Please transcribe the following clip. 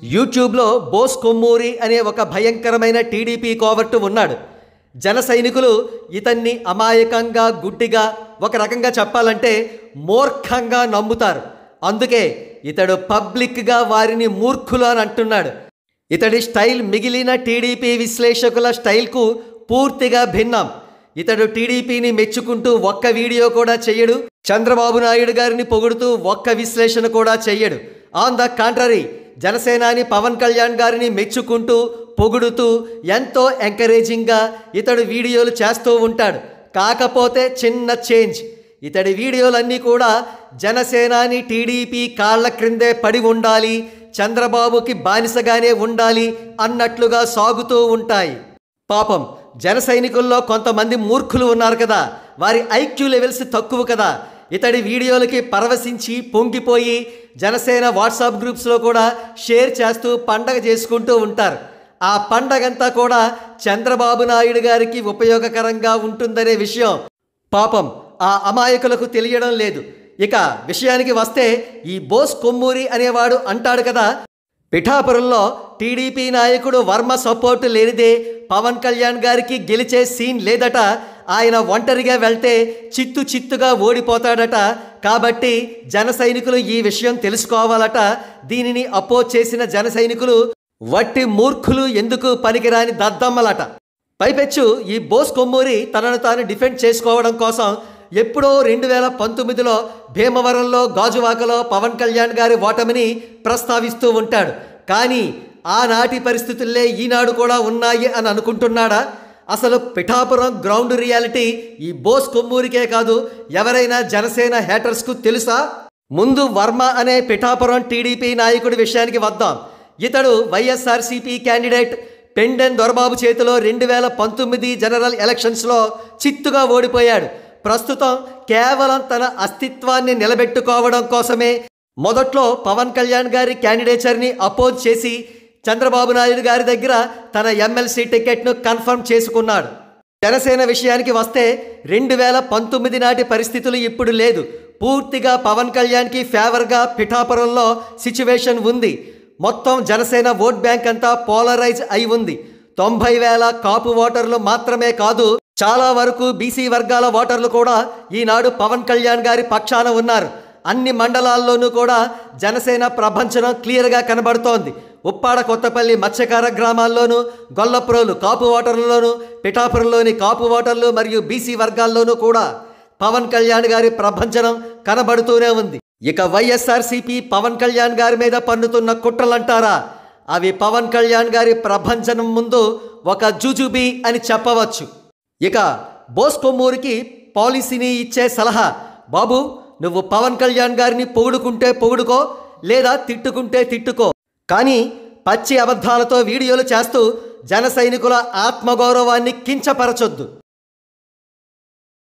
యూట్యూబ్లో బోస్ కొమ్మూరి అనే ఒక భయంకరమైన టీడీపీ కోవర్టు ఉన్నాడు జన సైనికులు ఇతన్ని అమాయకంగా గుడ్డిగా ఒక రకంగా చెప్పాలంటే మూర్ఖంగా నమ్ముతారు అందుకే ఇతడు పబ్లిక్గా వారిని మూర్ఖులు అని అంటున్నాడు ఇతడి స్టైల్ మిగిలిన టీడీపీ విశ్లేషకుల స్టైల్కు పూర్తిగా భిన్నం ఇతడు టీడీపీని మెచ్చుకుంటూ ఒక్క వీడియో కూడా చెయ్యడు చంద్రబాబు నాయుడు గారిని పొగుడుతూ ఒక్క విశ్లేషణ కూడా చెయ్యడు ఆన్ ద కాంట్రరీ జనసేనాని పవన్ కళ్యాణ్ గారిని మెచ్చుకుంటూ పొగుడుతూ ఎంతో ఎంకరేజింగ్గా ఇతడు వీడియోలు చేస్తూ ఉంటాడు కాకపోతే చిన్న చేంజ్ ఇతడి వీడియోలన్నీ కూడా జనసేనాని టీడీపీ కాళ్ల క్రిందే పడి ఉండాలి చంద్రబాబుకి బానిసగానే ఉండాలి అన్నట్లుగా సాగుతూ ఉంటాయి పాపం జన సైనికుల్లో కొంతమంది మూర్ఖులు ఉన్నారు కదా వారి ఐక్యూ లెవెల్స్ తక్కువ కదా ఇతడి వీడియోలకి పరవశించి పొంగిపోయి జనసేన వాట్సాప్ గ్రూప్స్లో కూడా షేర్ చేస్తూ పండగ చేసుకుంటూ ఉంటారు ఆ పండగంతా కూడా చంద్రబాబు నాయుడు గారికి ఉపయోగకరంగా ఉంటుందనే విషయం పాపం ఆ అమాయకులకు తెలియడం లేదు ఇక విషయానికి వస్తే ఈ బోస్ కొమ్మూరి అనేవాడు అంటాడు కదా పిఠాపురంలో టీడీపీ నాయకుడు వర్మ సపోర్టు లేనిదే పవన్ కళ్యాణ్ గారికి గెలిచే సీన్ లేదట ఆయన ఒంటరిగా వెళ్తే చిత్తు చిత్తుగా ఓడిపోతాడట కాబట్టి జన సైనికులు ఈ విషయం తెలుసుకోవాలట దీనిని అపోజ్ చేసిన జన సైనికులు వట్టి మూర్ఖులు ఎందుకు పనికిరాని దద్దమ్మలట పైపెచ్చు ఈ బోస్ కొమ్మూరి తనను తాను డిఫెండ్ చేసుకోవడం కోసం ఎప్పుడో రెండు వేల పంతొమ్మిదిలో భీమవరంలో గాజువాకలో పవన్ కళ్యాణ్ గారి ఓటమిని ప్రస్తావిస్తూ ఉంటాడు కానీ ఆనాటి పరిస్థితుల్లే ఈనాడు కూడా ఉన్నాయి అని అనుకుంటున్నాడా అసలు పిఠాపురం గ్రౌండ్ రియాలిటీ ఈ బోస్ కొమ్మూరికే కాదు ఎవరైనా జనసేన హేటర్స్కు తెలుసా ముందు వర్మ అనే పిఠాపురం టీడీపీ నాయకుడి విషయానికి వద్దాం ఇతడు వైఎస్ఆర్సీపీ క్యాండిడేట్ పెండెన్ దొరబాబు చేతిలో రెండు వేల పంతొమ్మిది జనరల్ ఎలక్షన్స్లో చిత్తుగా ఓడిపోయాడు ప్రస్తుతం కేవలం తన అస్తిత్వాన్ని నిలబెట్టుకోవడం కోసమే మొదట్లో పవన్ కళ్యాణ్ గారి క్యాండిడేచర్ని అపోజ్ చేసి చంద్రబాబు నాయుడు గారి దగ్గర తన ఎమ్మెల్సీ టికెట్ను కన్ఫర్మ్ చేసుకున్నాడు జనసేన విషయానికి వస్తే రెండు వేల పంతొమ్మిది నాటి పరిస్థితులు ఇప్పుడు లేదు పూర్తిగా పవన్ కళ్యాణ్కి ఫేవర్గా పిఠాపురంలో సిచ్యువేషన్ ఉంది మొత్తం జనసేన ఓట్ బ్యాంక్ అంతా పోలరైజ్ అయి ఉంది తొంభై వేల కాపు ఓటర్లు మాత్రమే కాదు చాలా వరకు బీసీ వర్గాల ఓటర్లు కూడా ఈనాడు పవన్ కళ్యాణ్ గారి పక్షాన ఉన్నారు అన్ని మండలాల్లోనూ కూడా జనసేన ప్రభంచనం క్లియర్గా కనబడుతోంది ఉప్పాడ కొత్తపల్లి మత్స్యకార గ్రామాల్లోనూ గొల్లప్రోలు కాపు ఓటర్లలోనూ పిఠాపురంలోని కాపు ఓటర్లు మరియు బీసీ వర్గాల్లోనూ కూడా పవన్ కళ్యాణ్ గారి ప్రభంచనం కనబడుతూనే ఉంది ఇక వైఎస్ఆర్సీపీ పవన్ కళ్యాణ్ గారి మీద పన్నుతున్న కుట్రలంటారా అవి పవన్ కళ్యాణ్ గారి ప్రభంజనం ముందు ఒక జుజుబీ అని చెప్పవచ్చు ఇక బోస్ కొమ్మూరికి పాలసీని ఇచ్చే సలహా బాబు నువ్వు పవన్ కళ్యాణ్ గారిని పొగుడుకుంటే పొగుడుకో లేదా తిట్టుకుంటే తిట్టుకో కానీ పచ్చి అబద్ధాలతో వీడియోలు చేస్తూ జన సైనికుల ఆత్మగౌరవాన్ని కించపరచొద్దు